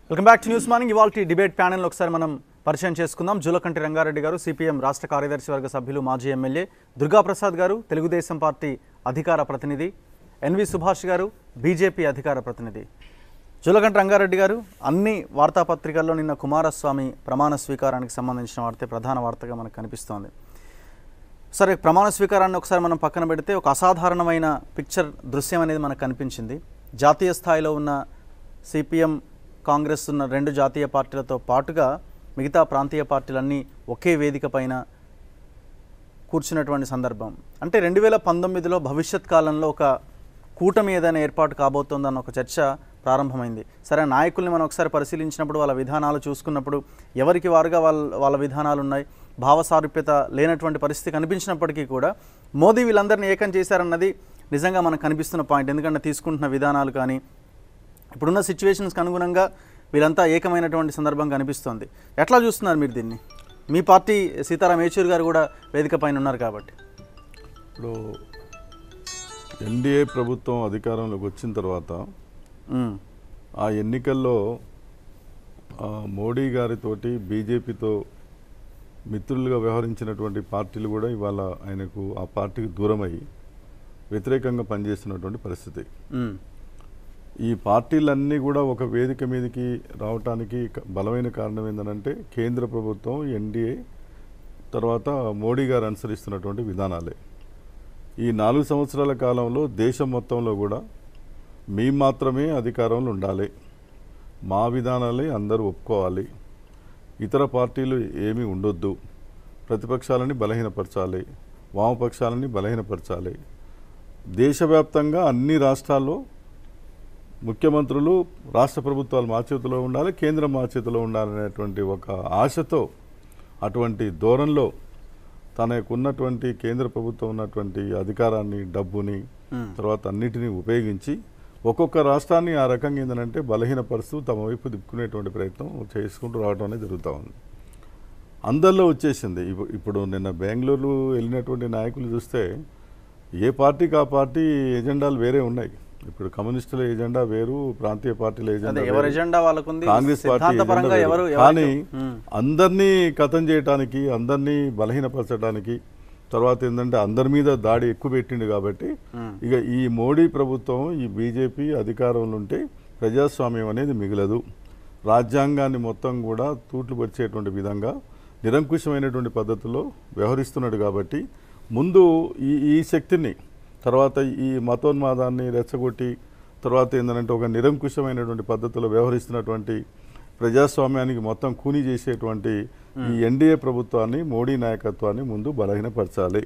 Welcome back to news morning ఇవాళ debate panel ఒకసారి మనం పరిచయం చేసుకుందాం జూలకంటి రంగారెడ్డి గారు సిపిఎం రాష్ట్ర కార్యదర్శి వర్గ సభ్యులు మాజీ ఎమ్మెల్యే దుర్గాప్రసాద్ గారు తెలుగుదేశం పార్టీ అధికార ప్రతినిధి ఎన్వి సుభాష్ గారు బీజేపీ అధికార ప్రతినిధి జూలకంటి రంగారెడ్డి గారు అన్ని వార్తాపత్రికల్లో నిన్న కుమారస్వామి ప్రమాణ స్వీకారానికి సంబంధించిన వార్తే ప్రధాన వార్తగా మనకు కనిపిస్తోంది సరే ప్రమాణ స్వీకారాన్ని ఒకసారి మనం పక్కన పెడితే ఒక అసాధారణమైన పిక్చర్ దృశ్యం అనేది మనకు కనిపించింది జాతీయ స్థాయిలో ఉన్న సిపిఎం కాంగ్రెస్ ఉన్న రెండు జాతీయ పార్టీలతో పాటుగా మిగతా ప్రాంతీయ పార్టీలన్నీ ఒకే వేదిక పైన కూర్చున్నటువంటి సందర్భం అంటే రెండు వేల పంతొమ్మిదిలో భవిష్యత్ కాలంలో ఒక కూటమి ఏదైనా ఏర్పాటు కాబోతోందన్న ఒక చర్చ ప్రారంభమైంది సరే నాయకుల్ని మనం ఒకసారి పరిశీలించినప్పుడు వాళ్ళ విధానాలు చూసుకున్నప్పుడు ఎవరికి వారుగా వాళ్ళ వాళ్ళ విధానాలు ఉన్నాయి భావ సారూప్యత లేనటువంటి పరిస్థితి కనిపించినప్పటికీ కూడా మోదీ వీళ్ళందరినీ ఏకం చేశారన్నది నిజంగా మనకు కనిపిస్తున్న పాయింట్ ఎందుకంటే తీసుకుంటున్న విధానాలు కానీ ఇప్పుడున్న సిచ్యువేషన్స్కి అనుగుణంగా వీళ్ళంతా ఏకమైనటువంటి సందర్భం కనిపిస్తోంది ఎట్లా చూస్తున్నారు మీరు దీన్ని మీ పార్టీ సీతారాం యేచూరి గారు కూడా వేదిక పైన ఉన్నారు కాబట్టి ఇప్పుడు ఎన్డీఏ ప్రభుత్వం అధికారంలోకి వచ్చిన తర్వాత ఉమ్, ఆ ఎన్నికల్లో ఆ, మోడీ గారితోటి బీజేపీతో మిత్రులుగా వ్యవహరించినటువంటి పార్టీలు కూడా ఇవాళ ఆయనకు ఆ పార్టీకి దూరమై వ్యతిరేకంగా పనిచేస్తున్నటువంటి పరిస్థితి ఉమ్, ఈ పార్టీలన్నీ కూడా ఒక వేదిక మీదకి రావటానికి క- బలమైన కారణం ఏంటంటే కేంద్ర ప్రభుత్వం ఎన్డీఏ తర్వాత మోడీ గారు అనుసరిస్తున్నటువంటి విధానాలే ఈ నాలుగు సంవత్సరాల కాలంలో దేశం మొత్తంలో కూడా మేము మాత్రమే అధికారంలో ఉండాలి మా విధానాలే అందరూ ఒప్పుకోవాలి ఇతర పార్టీలు ఏమీ ఉండొద్దు ప్రతిపక్షాలని బలహీనపరచాలి వామపక్షాలని బలహీనపరచాలి దేశవ్యాప్తంగా అన్ని రాష్ట్రాల్లో ముఖ్యమంత్రులు రాష్ట్ర ప్రభుత్వాలు మా చేతిలో ఉండాలి కేంద్రం మా చేతిలో ఉండాలనేటువంటి ఒక ఆశతో అటువంటి ధోరణిలో తనకు ఉన్నటువంటి కేంద్ర ప్రభుత్వం ఉన్నటువంటి అధికారాన్ని డబ్బుని ఉమ్. తర్వాత అన్నిటినీ ఉపయోగించి ఒక్కొక్క రాష్ట్రాన్ని ఆ రకంగా ఏంటంటే బలహీనపరుస్తూ తమ వైపు తిప్పుకునేటువంటి ప్రయత్నం చేసుకుంటూ రావడం అనేది జరుగుతూ ఉంది అందరిలో వచ్చేసింది ఇప్పు- ఇప్పుడు నిన్న బెంగళూరు వెళ్ళినటువంటి నాయకులు చూస్తే ఏ పార్టీకి ఆ పార్టీ ఎజెండాలు వేరే ఉన్నాయి ఇప్పుడు కమ్యూనిస్టుల ఎజెండా వేరు ప్రాంతీయ పార్టీల అదే ఎజెండా ఎవరి వేరు. ఎజెండా వాళ్ళకుంది కాంగ్రెస్ పార్టీ సిద్ధాంతపరంగా ఎజెండా ఎవరు వేరు. ఎవరికి- కానీ ఉమ్, అందరినీ కథం చేయటానికి అందరినీ బలహీనపరచడానికి తర్వాత ఏంటంటే అందరి మీద దాడి ఎక్కువ పెట్టిండు కాబట్టి ఉమ్, ఇక ఈ మోడీ ప్రభుత్వం ఈ బీజేపీ అధికారంలో ఉంటే ప్రజాస్వామ్యం అనేది మిగలదు రాజ్యాంగాన్ని మొత్తం కూడా తూట్లు పరిచేటువంటి విధంగా నిరంకుశమైనటువంటి పద్ధతిలో వ్యవహరిస్తున్నాడు కాబట్టి ముందు ఈ ఈ శక్తిని తర్వాత ఈ మతోన్మాదాన్ని రెచ్చగొట్టి తర్వాత ఏంటంటే ఒక నిరంకుశమైనటువంటి పద్ధతిలో వ్యవహరిస్తున్నటువంటి ప్రజాస్వామ్యానికి మొత్తం కూని చేసేటువంటి ఈ ఎన్డీఏ ప్రభుత్వాన్ని మోడీ నాయకత్వాన్ని ముందు బలహీనపరచాలి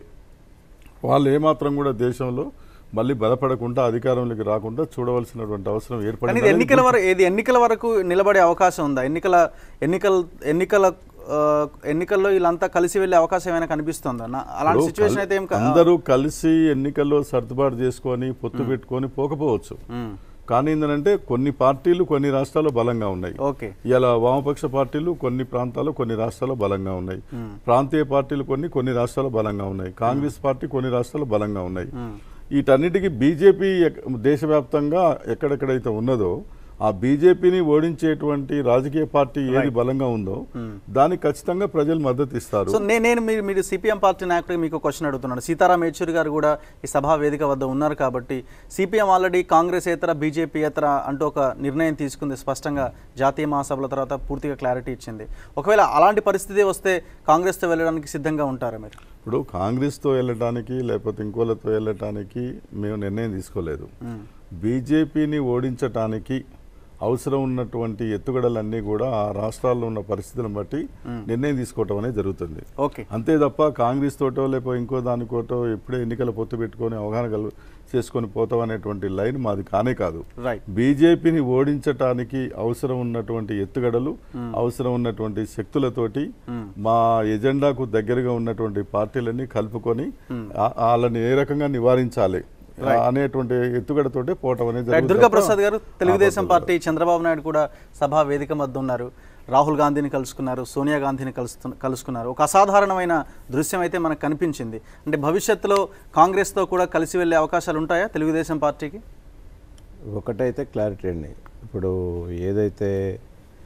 వాళ్ళు ఏమాత్రం కూడా దేశంలో మళ్ళీ బలపడకుండా అధికారంలోకి రాకుండా చూడవలసినటువంటి అవసరం కానీ ఇది ఏర్పడింది ఎన్నికల వరకు ఇది ఎన్నికల వరకు నిలబడే అవకాశం ఉందా ఎన్నికల ఎన్నికల ఎన్నికల ఆ, ఎన్నికల్లో వీళ్ళంతా కలిసి వెళ్ళే అవకాశం ఏమైనా కనిపిస్తుందా నా- అలాంటి ఇప్పుడు సిచ్యువేషన్ కల్- అయితే ఏం కా- అందరూ కలిసి ఎన్నికల్లో సర్దుబాటు చేసుకొని పొత్తు పెట్టుకొని పోకపోవచ్చు ఉమ్, కానీ ఏంటంటే కొన్ని పార్టీలు కొన్ని రాష్ట్రాల్లో బలంగా ఉన్నాయి ఓకే ఇలా వామపక్ష పార్టీలు కొన్ని ప్రాంతాల్లో కొన్ని రాష్ట్రాల్లో బలంగా ఉన్నాయి ఉమ్, ప్రాంతీయ పార్టీలు కొన్ని కొన్ని రాష్ట్రాల్లో బలంగా ఉన్నాయి కాంగ్రెస్ పార్టీ కొన్ని రాష్ట్రాల్లో బలంగా ఉన్నాయి ఉమ్, వీటన్నిటికీ బీజేపీ ఎక్- దేశవ్యాప్తంగా ఎక్కడెక్కడైతే ఉన్నదో ఆ బీజేపీని ఓడించేటువంటి రాజకీయ పార్టీ ఏది బలంగా ఉందో దానికి ఖచ్చితంగా ప్రజలు మద్దతు ఇస్తారు సో నే- నేను మీరు మీరు సిపిఎం పార్టీ నాయకుడికి మీకు క్వశ్చన్ అడుగుతున్నాను సీతారాం యేచూరి గారు కూడా ఈ సభా వేదిక వద్ద ఉన్నారు కాబట్టి సిపిఎం ఆల్రెడీ కాంగ్రెస్ ఏతర బీజేపీ ఏతర అంటూ ఒక నిర్ణయం తీసుకుంది స్పష్టంగా జాతీయ మహాసభల తర్వాత పూర్తిగా క్లారిటీ ఇచ్చింది ఒకవేళ అలాంటి పరిస్థితి వస్తే కాంగ్రెస్తో వెళ్ళడానికి సిద్ధంగా ఉంటారా మీరు ఇప్పుడు కాంగ్రెస్తో వెళ్ళటానికి లేకపోతే ఇంకోళ్ళతో వెళ్ళటానికి మేము నిర్ణయం తీసుకోలేదు ఉమ్, బీజేపీని ఓడించటానికి అవసరం ఉన్నటువంటి ఎత్తుగడలన్నీ కూడా ఆ రాష్ట్రాల్లో ఉన్న పరిస్థితులను బట్టి నిర్ణయం తీసుకోవటం అనేది జరుగుతుంది ఓకే అంతే తప్ప కాంగ్రెస్ తోటో లేకపోతే ఇంకో దానికోటో ఎప్పుడే ఎన్నికల పొత్తు పెట్టుకొని అవగాహన కలు చేసుకొని పోతాం అనేటువంటి లైన్ మాది కానే కాదు రైట్ బీజేపీని ఓడించటానికి అవసరం ఉన్నటువంటి ఎత్తుగడలు అవసరం ఉన్నటువంటి శక్తులతోటి మా ఎజెండాకు దగ్గరగా ఉన్నటువంటి పార్టీలన్నీ కలుపుకొని ఆ- వాళ్ళని ఏ రకంగా నివారించాలి అనేటువంటి ఎత్తుగడతోటే పోవటం అనేది రైట్ జరుగుతుంది దుర్గా తప్ప ప్రసాద్ గారు తెలుగుదేశం ఆ పార్టీ చంద్రబాబు నాయుడు కూడా సభా వేదిక మధ్య ఉన్నారు రాహుల్ గాంధీని కలుసుకున్నారు సోనియా గాంధీని కలుస్తు కలుసుకున్నారు ఒక అసాధారణమైన దృశ్యం అయితే మనకు కనిపించింది అంటే భవిష్యత్తులో కాంగ్రెస్తో కూడా కలిసి వెళ్ళే అవకాశాలు ఉంటాయా తెలుగుదేశం పార్టీకి ఒకటైతే క్లారిటీ అండి ఇప్పుడు ఏదైతే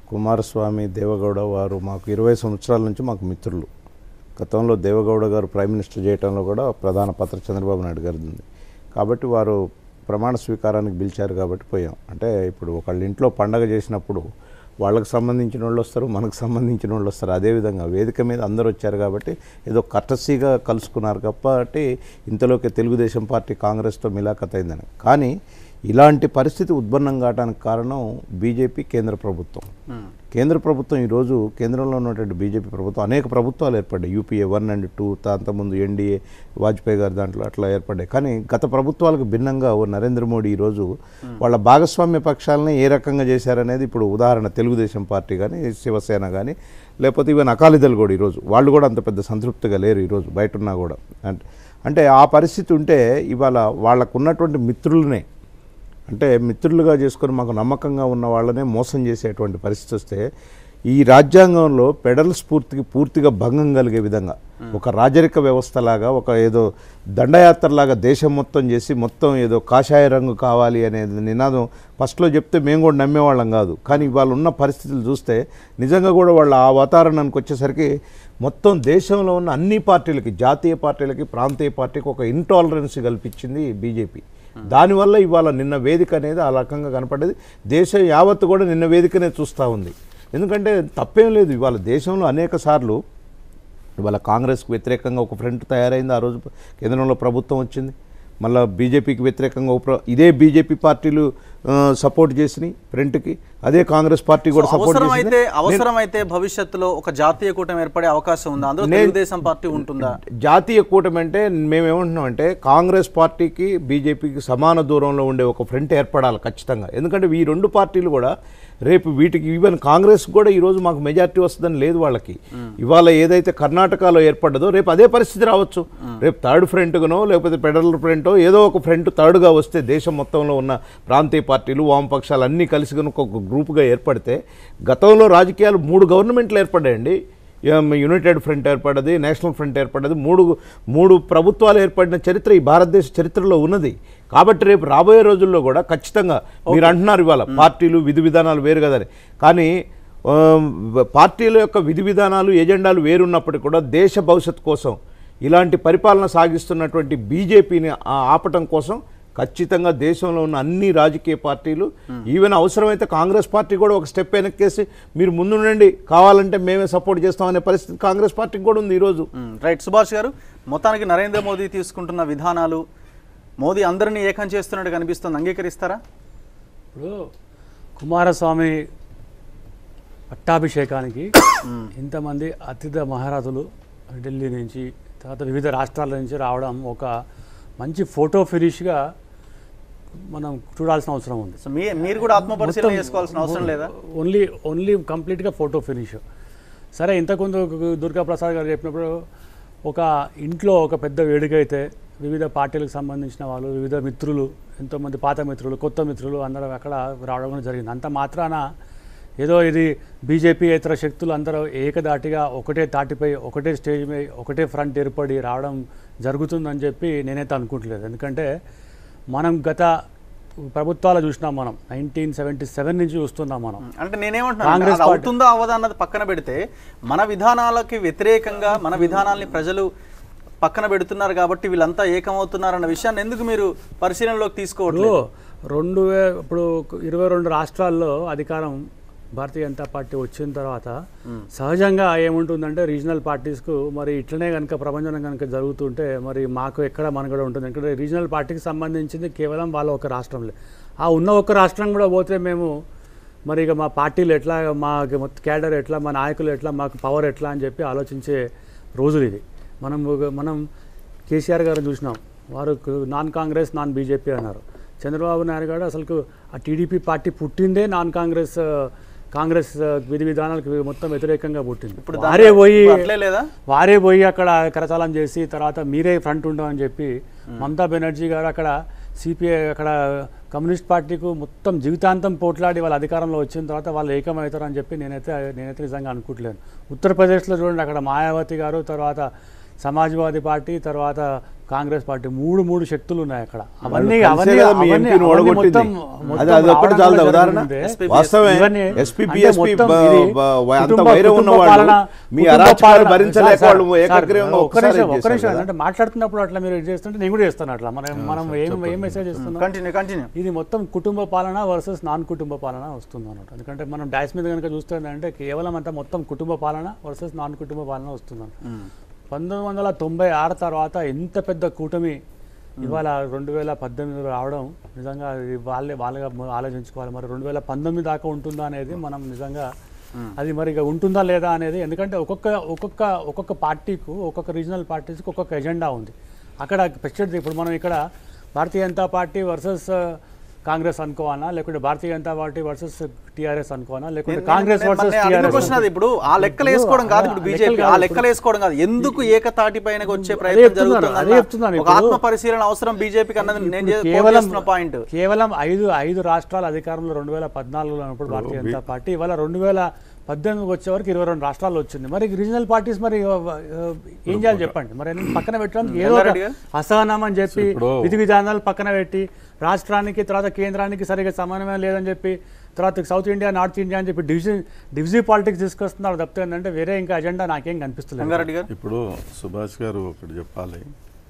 కుమారస్వామి దేవగౌడ వారు మాకు ఇరవై సంవత్సరాల నుంచి మాకు మిత్రులు గతంలో దేవగౌడ గారు ప్రైమ్ మినిస్టర్ చేయడంలో కూడా ప్రధాన పాత్ర చంద్రబాబు నాయుడు గారిది ఉంది కాబట్టి వారు ప్రమాణ స్వీకారానికి పిలిచారు కాబట్టి పోయాం అంటే ఇప్పుడు ఒకళ్ళ ఇంట్లో పండగ చేసినప్పుడు వాళ్ళకి సంబంధించిన వాళ్ళు వస్తారు మనకు సంబంధించిన వాళ్ళు వస్తారు అదేవిధంగా వేదిక మీద అందరూ వచ్చారు కాబట్టి ఏదో కర్టసీగా కలుసుకున్నారు కాబట్టి ఇంతలోకి తెలుగుదేశం పార్టీ కాంగ్రెస్తో మిలాఖత్ అయిందని కానీ ఇలాంటి పరిస్థితి ఉద్భన్నం కావడానికి కారణం బీజేపీ కేంద్ర ప్రభుత్వం కేంద్ర ప్రభుత్వం ఈరోజు కేంద్రంలో ఉన్నటువంటి బీజేపీ ప్రభుత్వం అనేక ప్రభుత్వాలు ఏర్పడ్డాయి యూపీఏ వన్ అండ్ టూ అంతకుముందు ఎన్డీఏ వాజ్పేయి గారి దాంట్లో అట్లా ఏర్పడ్డాయి కానీ గత ప్రభుత్వాలకు భిన్నంగా ఓ నరేంద్ర మోడీ ఈరోజు వాళ్ళ భాగస్వామ్య పక్షాలని ఏ రకంగా చేశారనేది ఇప్పుడు ఉదాహరణ తెలుగుదేశం పార్టీ కానీ శివసేన కానీ లేకపోతే ఈవెన్ అకాలీదళ్ కూడా ఈరోజు వాళ్ళు కూడా అంత పెద్ద సంతృప్తిగా లేరు ఈరోజు బయట ఉన్నా కూడా అంటే అంటే ఆ పరిస్థితి ఉంటే ఇవాళ వాళ్ళకు ఉన్నటువంటి మిత్రులనే అంటే మిత్రులుగా చేసుకొని మాకు నమ్మకంగా ఉన్న వాళ్ళనే మోసం చేసేటువంటి పరిస్థితి వస్తే ఈ రాజ్యాంగంలో పెడల్ స్ఫూర్తికి పూర్తిగా భంగం కలిగే విధంగా ఒక రాజరిక వ్యవస్థలాగా ఒక ఏదో దండయాత్రలాగా దేశం మొత్తం చేసి మొత్తం ఏదో కాషాయ రంగు కావాలి అనేది నినాదం ఫస్ట్లో చెప్తే మేము కూడా నమ్మేవాళ్ళం కాదు కానీ ఇవాళ ఉన్న పరిస్థితులు చూస్తే నిజంగా కూడా వాళ్ళ ఆ వాతావరణానికి వచ్చేసరికి మొత్తం దేశంలో ఉన్న అన్ని పార్టీలకి జాతీయ పార్టీలకి ప్రాంతీయ పార్టీకి ఒక ఇంటాలరెన్స్ కల్పించింది బీజేపీ దానివల్ల ఇవాళ నిన్న వేదిక అనేది ఆ రకంగా కనపడేది దేశం యావత్తు కూడా నిన్న వేదికనే చూస్తూ ఉంది ఎందుకంటే తప్పేం లేదు ఇవాళ దేశంలో అనేక సార్లు ఇవాళ కాంగ్రెస్కు వ్యతిరేకంగా ఒక ఫ్రంట్ తయారైంది ఆ రోజు కేంద్రంలో ప్రభుత్వం వచ్చింది మళ్ళీ బీజేపీకి వ్యతిరేకంగా ఒక ప్ర- ఇదే బీజేపీ పార్టీలు ఆ, సపోర్ట్ చేసినాయి ఫ్రంట్కి అదే కాంగ్రెస్ పార్టీ కూడా సపోర్ట్ చేసింది అవసరమైతే అవసరమైతే భవిష్యత్తులో ఒక జాతీయ కూటమి ఏర్పడే అవకాశం ఉందా అందులో నేను- తెలుగుదేశం పార్టీ ఉంటుందా జాతీయ కూటమి అంటే మేమేమంటున్నాం అంటే కాంగ్రెస్ పార్టీకి బీజేపీకి సమాన దూరంలో ఉండే ఒక ఫ్రంట్ ఏర్పడాలి ఖచ్చితంగా ఎందుకంటే ఈ రెండు పార్టీలు కూడా రేపు వీటికి ఈవెన్ కాంగ్రెస్ కూడా ఈరోజు మాకు మెజారిటీ వస్తుందని లేదు వాళ్ళకి ఇవాళ ఏదైతే కర్ణాటకలో ఏర్పడ్డదో రేపు అదే పరిస్థితి రావచ్చు రేపు థర్డ్ ఫ్రంట్గానో లేకపోతే ఫెడరల్ ఫ్రంటో ఏదో ఒక ఫ్రంట్ థర్డ్గా వస్తే దేశం మొత్తంలో ఉన్న ప్రాంతీయ పార్టీలు వామపక్షాలు అన్నీ కలిసి కనుక ఒక గ్రూప్గా ఏర్పడితే గతంలో రాజకీయాలు మూడు గవర్నమెంట్లు ఏర్పడ్డాయండి ఏం యునైటెడ్ ఫ్రంట్ ఏర్పడ్డది నేషనల్ ఫ్రంట్ ఏర్పడ్డది మూడు మూడు ప్రభుత్వాలు ఏర్పడిన చరిత్ర ఈ భారతదేశ చరిత్రలో ఉన్నది కాబట్టి రేపు రాబోయే రోజుల్లో కూడా ఖచ్చితంగా మీరు అంటున్నారు ఇవాళ పార్టీలు విధి విధానాలు వేరు కదని కానీ ఆ, పార్టీల యొక్క విధి విధానాలు ఎజెండాలు వేరున్నప్పటికీ కూడా దేశ భవిష్యత్తు కోసం ఇలాంటి పరిపాలన సాగిస్తున్నటువంటి బీజేపీని ఆపటం కోసం ఖచ్చితంగా దేశంలో ఉన్న అన్ని రాజకీయ పార్టీలు ఈవెన్ అవసరమైతే కాంగ్రెస్ పార్టీ కూడా ఒక స్టెప్ వెనక్కేసి మీరు ముందుండండి కావాలంటే మేమే సపోర్ట్ చేస్తామనే పరిస్థితి కాంగ్రెస్ పార్టీకి కూడా ఉంది ఈరోజు మ్మ్. రైట్ సుభాష్ గారు మొత్తానికి నరేంద్ర మోదీ తీసుకుంటున్న విధానాలు మోదీ అందరినీ ఏకం చేస్తున్నట్టు కనిపిస్తుంది అంగీకరిస్తారా ఇప్పుడు కుమారస్వామి పట్టాభిషేకానికి ఇంతమంది అతిథ మహారాజులు ఢిల్లీ నుంచి తర్వాత వివిధ రాష్ట్రాల నుంచి రావడం ఒక మంచి ఫోటో ఫినిష్గా మనం చూడాల్సిన అవసరం ఉంది సో మీ మీరు కూడా ఆత్మపరిశీలన చేసుకోవాల్సిన అవసరం లేదా ఓన్లీ ఓన్లీ కంప్లీట్గా ఫోటో ఫినిష్ సరే ఇంతకుముందు దుర్గా ప్రసాద్ గారు చెప్పినప్పుడు ఒక ఇంట్లో ఒక పెద్ద వేడుక అయితే వివిధ పార్టీలకు సంబంధించిన వాళ్ళు వివిధ మిత్రులు ఎంతోమంది పాత మిత్రులు కొత్త మిత్రులు అందరూ అక్కడ రావడం కూడా జరిగింది అంత మాత్రాన ఏదో ఇది బీజేపీ ఇతర శక్తులు అందరూ ఏకదాటిగా ఒకటే తాటిపై ఒకటే స్టేజ్ మీద ఒకటే ఫ్రంట్ ఏర్పడి రావడం జరుగుతుందని చెప్పి నేనైతే అనుకుంటలేదు ఎందుకంటే మనం గత ప్రభుత్వాలు చూసినాం మనం నైన్టీన్ సెవెంటీ సెవెన్ నుంచి చూస్తున్నాం మనం అంటే నేనేమంటున్నాను కాంగ్రెస్ అది పార్టీ- అవుతుందా అవ్వదా అన్నది పక్కన పెడితే మన విధానాలకి వ్యతిరేకంగా మన విధానాల్ని ప్రజలు పక్కన పెడుతున్నారు కాబట్టి వీళ్ళంతా ఏకమవుతున్నారన్న విషయాన్ని ఎందుకు మీరు పరిశీలనలోకి తీసుకోవట్లేదు ఇప్పుడు రెండు వే ఇప్పుడు ఇరవై రెండు రాష్ట్రాల్లో అధికారం భారతీయ జనతా పార్టీ వచ్చిన తర్వాత సహజంగా ఏముంటుందంటే రీజనల్ పార్టీస్కు మరి ఇట్లనే కనుక ప్రపంచం కనుక జరుగుతుంటే మరి మాకు ఎక్కడ మనుగడ ఉంటుంది ఎందుకంటే రీజనల్ పార్టీకి సంబంధించింది కేవలం వాళ్ళ ఒక రాష్ట్రంలో ఆ ఉన్న ఒక రాష్ట్రం కూడా పోతే మేము మరి ఇక మా పార్టీలు ఎట్లా మా క్యాడర్ ఎట్లా మా నాయకులు ఎట్లా మాకు పవర్ ఎట్లా అని చెప్పి ఆలోచించే రోజులు ఇది మనం ఒక- మనం కేసీఆర్ గారు చూసినాం వారు కు- నాన్ కాంగ్రెస్ నాన్ బీజేపీ అన్నారు చంద్రబాబు నాయుడు గారు అసలు ఆ టీడీపీ పార్టీ పుట్టిందే నాన్ కాంగ్రెస్ ఆ, కాంగ్రెస్ ఆ, విధి విధానాలకు మొత్తం వ్యతిరేకంగా పుట్టింది ఇప్పుడు వారే పోయి ఇప్పుడు అట్లే లేదా వారే పోయి అక్కడ కరచాలం చేసి తర్వాత మీరే ఫ్రంట్ ఉండమని చెప్పి మమతా బెనర్జీ గారు అక్కడ సిపిఐ అక్కడ కమ్యూనిస్ట్ పార్టీకు మొత్తం జీవితాంతం పోట్లాడి వాళ్ళ అధికారంలో వచ్చిన తర్వాత వాళ్ళు ఏకమవుతారని చెప్పి నేనైతే నేనైతే నిజంగా అనుకుంటలేను ఉత్తరప్రదేశ్లో చూడండి అక్కడ మాయావతి గారు తర్వాత సమాజ్వాదీ పార్టీ తర్వాత కాంగ్రెస్ పార్టీ మూడు మూడు శక్తులు ఉన్నాయి అక్కడ అవన్నీ కలిసే అవన్నీ కదా మీ అవన్నీ- ఎంపీని అవన్నీ ఓడగొట్టింది. మొత్తం- మొత్తం అది అది ఒక్కటి రావడం చాలదా కూడా ఉదాహరణ జరిగింది. SPP, వాస్తవమే ఇవన్నీ ఎస్పీ అంటే పిఎస్పీ మొత్తం ఇది అంత కుటుంబ- వైరం కుటుంబ ఉన్నవాళ్ళు పాలన- మీ కుటుంబ అరాచకాలు పాలన- భరించలేక సార్, వాళ్ళు సార్, ఏకగ్రీవంగా ఒక్క ఒక్కసారి నిమిషం, ఒక్క చేశారు నిమిషం కదా. అంటే మాట్లాడుతున్నప్పుడు అట్లా మీరు ఇది చేస్తుంటే నేను కూడా చేస్తాను అట్లా మనం మనం ఏం ఏం మెసేజ్ ఇస్తున్నాం కంటిన్యూ కంటిన్యూ ఇది మొత్తం కుటుంబ పాలన వర్సెస్ నాన్ కుటుంబ పాలన వస్తుంది అన్నమాట ఎందుకంటే మనం డాష్ మీద కనుక చూస్తుందంటే కేవలం అంతా మొత్తం కుటుంబ పాలన వర్సెస్ నాన్ కుటుంబ పాలన వస్తుంది పంతొమ్మిది వందల తొంభై ఆరు తర్వాత ఇంత పెద్ద కూటమి ఇవాళ రెండు వేల పద్దెనిమిదిలో రావడం నిజంగా ఇది వాళ్ళే వాళ్ళగా ఆలోచించుకోవాలి మరి రెండు వేల పంతొమ్మిది దాకా ఉంటుందా అనేది మనం నిజంగా అది మరి ఇక ఉంటుందా లేదా అనేది ఎందుకంటే ఒక్కొక్క ఒక్కొక్క ఒక్కొక్క పార్టీకు ఒక్కొక్క రీజనల్ పార్టీస్కి ఒక్కొక్క ఎజెండా ఉంది అక్కడ పెచ్చడిది ఇప్పుడు మనం ఇక్కడ భారతీయ జనతా పార్టీ వర్సెస్ కాంగ్రెస్ అనుకోవాలా లేకుంటే Bharatiya Janata party versus TRS అనుకోవాలా లేకుంటే కాంగ్రెస్ వర్సెస్ క్వశ్చన్ అది ఇప్పుడు ఆ లెక్కలు వేసుకోవడం కాదు ఇప్పుడు బీజేపీ ఆ లెక్కలు వేసుకోవడం కాదు ఎందుకు ఏకతాటి పైన వచ్చే ప్రయత్నం చెప్తున్నాను, అదే చెప్తున్నాను జరుగుతుంది ఒక ఇప్పుడు. ఆత్మ పరిశీలన అవసరం బీజేపీకి అన్నది నేను చే- quote కేవలం చేస్తున్న పాయింట్ కేవలం ఐదు ఐదు రాష్ట్రాల అధికారంలో రెండు వేల పద్నాలుగులో ఉన్నప్పుడు భారతీయ జనతా పార్టీ ఇవాళ రెండు వేల పద్దెనిమిదికి వచ్చే వరకు ఇరవై రెండు రాష్ట్రాలు వచ్చింది మరి రీజనల్ పార్టీస్ మరి ఆ, ఆ, ఏం చేయాలి చెప్పండి మరి ఎందుకు పక్కన పెట్టడానికి ఏదో ఒక రంగారెడ్డి గారు? అసహనం అని చెప్పి ఇప్పుడు- విధి విధానాలు పక్కన పెట్టి రాష్ట్రానికి తర్వాత కేంద్రానికి సరిగ్గా సమన్వయం లేదని చెప్పి తర్వాత సౌత్ ఇండియా నార్త్ ఇండియా అని చెప్పి డివిజన్ డివిజన్ పాలిటిక్స్ తీసుకొస్తున్నారు తప్పితే ఏంటంటే వేరే ఇంకా అజెండా నాకేం కనిపిస్తుంది రంగారెడ్డి గారు ఇప్పుడు సుభాష్ గారు ఒకటి చెప్పాలి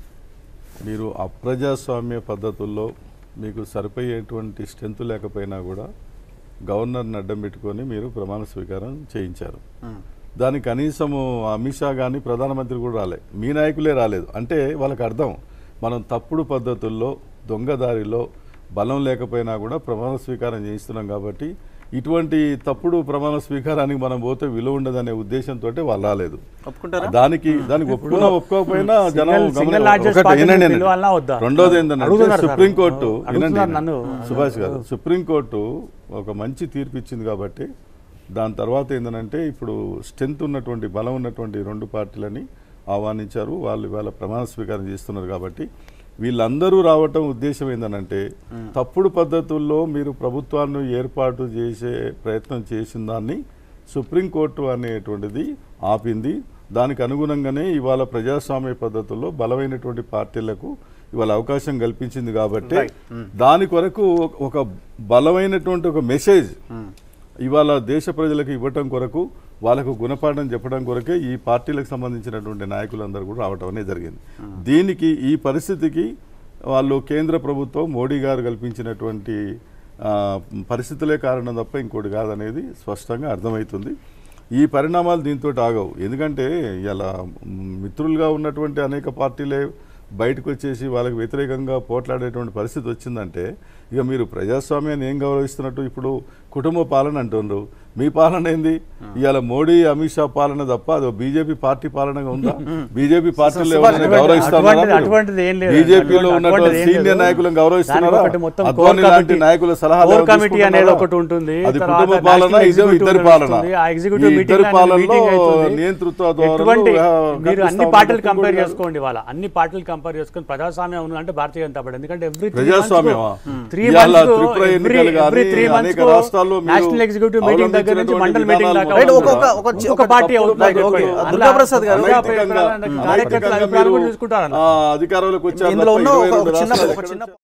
మీరు అప్రజాస్వామ్య పద్ధతుల్లో మీకు సరిపోయేటువంటి స్ట్రెంత్ లేకపోయినా కూడా గవర్నర్ని అడ్డం పెట్టుకొని మీరు ప్రమాణ స్వీకారం చేయించారు దానికి కనీసము అమిత్ షా కానీ ప్రధానమంత్రి కూడా రాలే మీ నాయకులే రాలేదు అంటే వాళ్ళకి అర్థం మనం తప్పుడు పద్ధతుల్లో దొంగదారిలో బలం లేకపోయినా కూడా ప్రమాణ స్వీకారం చేయిస్తున్నాం కాబట్టి ఇటువంటి తప్పుడు ప్రమాణ స్వీకారానికి మనం పోతే విలువ ఉండదనే ఉద్దేశంతో వాళ్ళు రాలేదు ఒప్పుకుంటారా దానికి దానికి ఒప్పుకున్నా ఒప్పుకోకపోయినా జనం సింగిల్- సింగిల్ గమని- లార్జెస్ట్ ఒకటి పార్టీని వినండి నేను. పిలవాలనా వద్దా? రెండోది ఏంటంటే అడుగుతున్నారు సార్. సుప్రీంకోర్టు అడుగుతున్నారు వినండి నన్ను. సుభాష్ గారు సుప్రీంకోర్టు ఒక మంచి తీర్పు ఇచ్చింది కాబట్టి దాని తర్వాత ఏంటంటే ఇప్పుడు స్ట్రెంత్ ఉన్నటువంటి బలం ఉన్నటువంటి రెండు పార్టీలని ఆహ్వానించారు వాళ్ళు ఇవాళ ప్రమాణ స్వీకారం చేస్తున్నారు కాబట్టి వీళ్ళందరూ రావటం ఉద్దేశం ఏంటంటే తప్పుడు పద్ధతుల్లో మీరు ప్రభుత్వాన్ని ఏర్పాటు చేసే ప్రయత్నం చేసిన దాన్ని సుప్రీంకోర్టు అనేటువంటిది ఆపింది దానికి అనుగుణంగానే ఇవాళ ప్రజాస్వామ్య పద్ధతుల్లో బలమైనటువంటి పార్టీలకు ఇవాళ అవకాశం కల్పించింది కాబట్టి దాని కొరకు ఒక- ఒక బలమైనటువంటి ఒక మెసేజ్ ఇవాళ దేశ ప్రజలకు ఇవ్వటం కొరకు వాళ్ళకు గుణపాఠం చెప్పడం కొరకే ఈ పార్టీలకు సంబంధించినటువంటి నాయకులందరూ కూడా రావటం అనేది జరిగింది దీనికి ఈ పరిస్థితికి వాళ్ళు కేంద్ర ప్రభుత్వం మోడీ గారు కల్పించినటువంటి ఆ, పరిస్థితులే కారణం తప్ప ఇంకోటి కాదనేది స్పష్టంగా అర్థమవుతుంది ఈ పరిణామాలు దీంతో ఆగవు ఎందుకంటే ఇలా మిత్రులుగా ఉన్నటువంటి అనేక పార్టీలే బయటకు వచ్చేసి వాళ్ళకి వ్యతిరేకంగా పోట్లాడేటువంటి పరిస్థితి వచ్చిందంటే ఇక మీరు ప్రజాస్వామ్యాన్ని ఏం గౌరవిస్తున్నట్టు ఇప్పుడు కుటుంబ పాలన అంటుండ్రు మీ పాలన ఏంది ఇవాళ మోడీ అమిత్ షా పాలన తప్ప అది బీజేపీ పార్టీ పాలనగా ఉందా బీజేపీ పార్టీలో ఎవరైనా అటువంటి- గౌరవిస్తున్నారా అటువంటి- మీరు? అటువంటిది ఏం లేదు. బీజేపీలో అటువంటి- ఉన్నటువంటి అటువంటిది ఏం సీనియర్ లేదు. నాయకులను గౌరవిస్తున్నారా దానికి ఒకటి మొత్తం అద్వానీ కోర్ లాంటి కమిటీ- నాయకుల సలహాలు కోర్ ఎవరు కమిటీ అనేది తీసుకుంటున్నారా? ఒకటి ఉంటుంది. అది తర్వాత కుటుంబ పాలన నేషనల్ ఇదే ఇద్దరి ఎగ్జిక్యూటివ్ పాలన వస్తుంది. ఆ ఎగ్జిక్యూటివ్ ఈ మీటింగ్ ఇద్దరి అనేది పాలనలో మీటింగ్ అవుతుంది. నియంతృత్వ ధోరణులు, ఎటువంటి ఆ, మీరు కనిపిస్తా అన్ని ఉన్నట్టు పార్టీలు కంపేర్ కూడా చేసుకోండి వాళ్ళ అన్ని పార్టీలు కంపేర్ చేసుకొని ప్రజాస్వామ్యం ఉంది అంటే భారతీయ జనతా పార్టీ ఎందుకంటే ఎవ్రీ ప్రజాస్వామ్యమా? త్రీ ఇవాళ మంత్స్ త్రిపుర ఎన్నికలు కానీ త్రీ అనేక మంత్స్ రాష్ట్రాల్లో మీరు నేషనల్ ఎగ్జిక్యూటివ్ మీటింగ్ దగ్గర నుంచి అవలంబించినటువంటి మండల్ మీటింగ్ దాకా విధానాలు రైట్, ఉంటుంది. ఒక్కొక్క- ఒక చి- ఒక్కొక్క ఒక పార్టీ తప్పుడు- అవుతుంది ఓకే, చెప్పండి. ఓకే. అందులో దుర్గాప్రసాద్ గారు, అందులో నైతికంగా- కార్యకర్తల అభిప్రాయాలు నైతికంగా కూడా మీరు, చూసుకుంటారు ఆ, అధికారంలోకి వచ్చారు ఇందులో తప్ప ఉన్న ఇరవై ఒక- రెండు ఒక చిన్న రాష్ట్రాలు ఒక చిన్న